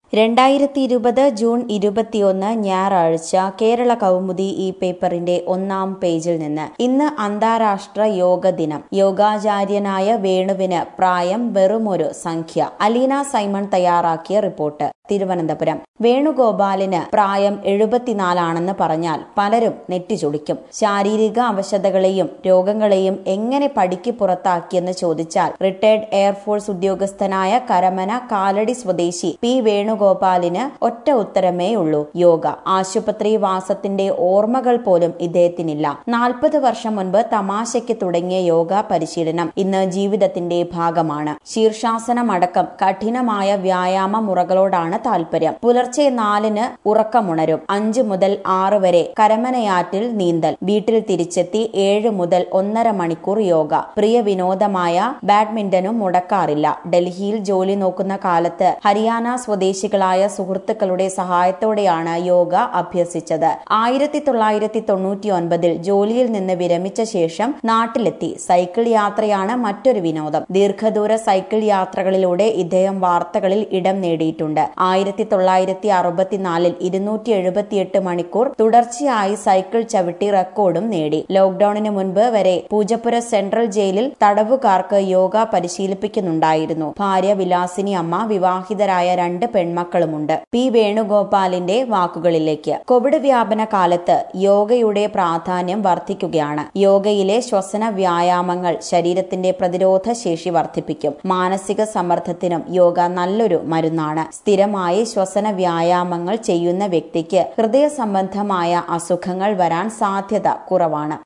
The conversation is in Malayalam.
രണ്ടായിരത്തി ഇരുപത് ജൂൺ ഇരുപത്തിയൊന്ന് ഞായറാഴ്ച കേരള കൗമുദി ഈ പേപ്പറിന്റെ ഒന്നാം പേജിൽ നിന്ന് ഇന്ന് അന്താരാഷ്ട്ര യോഗ ദിനം യോഗാചാര്യനായ വേണുവിന് പ്രായം വെറുമൊരു സംഖ്യ അലീന സൈമൺ തയ്യാറാക്കിയ റിപ്പോർട്ട് തിരുവനന്തപുരം വേണുഗോപാലിന് പ്രായം എഴുപത്തിനാലാണെന്ന് പറഞ്ഞാൽ പലരും നെറ്റിചൊടിക്കും ശാരീരിക അവശതകളെയും രോഗങ്ങളെയും എങ്ങനെ പടിക്ക് പുറത്താക്കിയെന്ന് ചോദിച്ചാൽ റിട്ടയർഡ് എയർഫോഴ്സ് ഉദ്യോഗസ്ഥനായ കരമന കാലടി സ്വദേശി പി വേണുഗോപാലിന് ഒറ്റ ഉത്തരമേ ഉള്ളൂ യോഗ ആശുപത്രി വാസത്തിന്റെ ഓർമ്മകൾ പോലും ഇദ്ദേഹത്തിനില്ല നാൽപ്പത് വർഷം മുൻപ് തമാശയ്ക്ക് തുടങ്ങിയ യോഗ പരിശീലനം ഇന്ന് ജീവിതത്തിന്റെ ഭാഗമാണ് ശീർഷാസനമടക്കം കഠിനമായ വ്യായാമ മുറകളോടാണ് താല്പര്യം പുലർച്ചെ നാലിന് ഉറക്കമുണരും അഞ്ചു മുതൽ ആറ് വരെ കരമനയാറ്റിൽ നീന്തൽ വീട്ടിൽ തിരിച്ചെത്തി ഏഴ് മുതൽ ഒന്നര മണിക്കൂർ യോഗ പ്രിയ വിനോദമായ ബാഡ്മിന്റണും മുടക്കാറില്ല ഡൽഹിയിൽ ജോലി നോക്കുന്ന കാലത്ത് ഹരിയാന സ്വദേശികളായ സുഹൃത്തുക്കളുടെ സഹായത്തോടെയാണ് യോഗ അഭ്യസിച്ചത് ആയിരത്തി തൊള്ളായിരത്തി തൊണ്ണൂറ്റി ഒൻപതിൽ ജോലിയിൽ നിന്ന് വിരമിച്ച ശേഷം നാട്ടിലെത്തി സൈക്കിൾ യാത്രയാണ് മറ്റൊരു വിനോദം ദീർഘദൂര സൈക്കിൾ യാത്രകളിലൂടെ ഇദ്ദേഹം വാർത്തകളിൽ ഇടം നേടിയിട്ടുണ്ട് ആയിരത്തി തൊള്ളായിരത്തി അറുപത്തിനാലിൽ ഇരുന്നൂറ്റി എഴുപത്തിയെട്ട് മണിക്കൂർ തുടർച്ചയായി സൈക്കിൾ ചവിട്ടി റെക്കോർഡും നേടി ലോക്ഡൌണിന് മുൻപ് വരെ പൂജപ്പുര സെൻട്രൽ ജയിലിൽ തടവുകാർക്ക് യോഗ പരിശീലിപ്പിക്കുന്നുണ്ടായിരുന്നു ഭാര്യ വിലാസിനി അമ്മ വിവാഹിതരായ രണ്ട് പെൺമക്കളുമുണ്ട് പി വേണുഗോപാലിന്റെ വാക്കുകളിലേക്ക് കോവിഡ് വ്യാപന കാലത്ത് യോഗയുടെ പ്രാധാന്യം വർദ്ധിക്കുകയാണ് യോഗയിലെ ശ്വസന വ്യായാമങ്ങൾ ശരീരത്തിന്റെ പ്രതിരോധ ശേഷി വർദ്ധിപ്പിക്കും മാനസിക സമ്മർദ്ദത്തിനും യോഗ നല്ലൊരു മരുന്നാണ് സ്ഥിരമായി ശ്വസന വ്യായാമങ്ങൾ ചെയ്യുന്ന വ്യക്തിക്ക് ഹൃദയ സംബന്ധമായ അസുഖങ്ങൾ വരാൻ സാധ്യത കുറവാണ്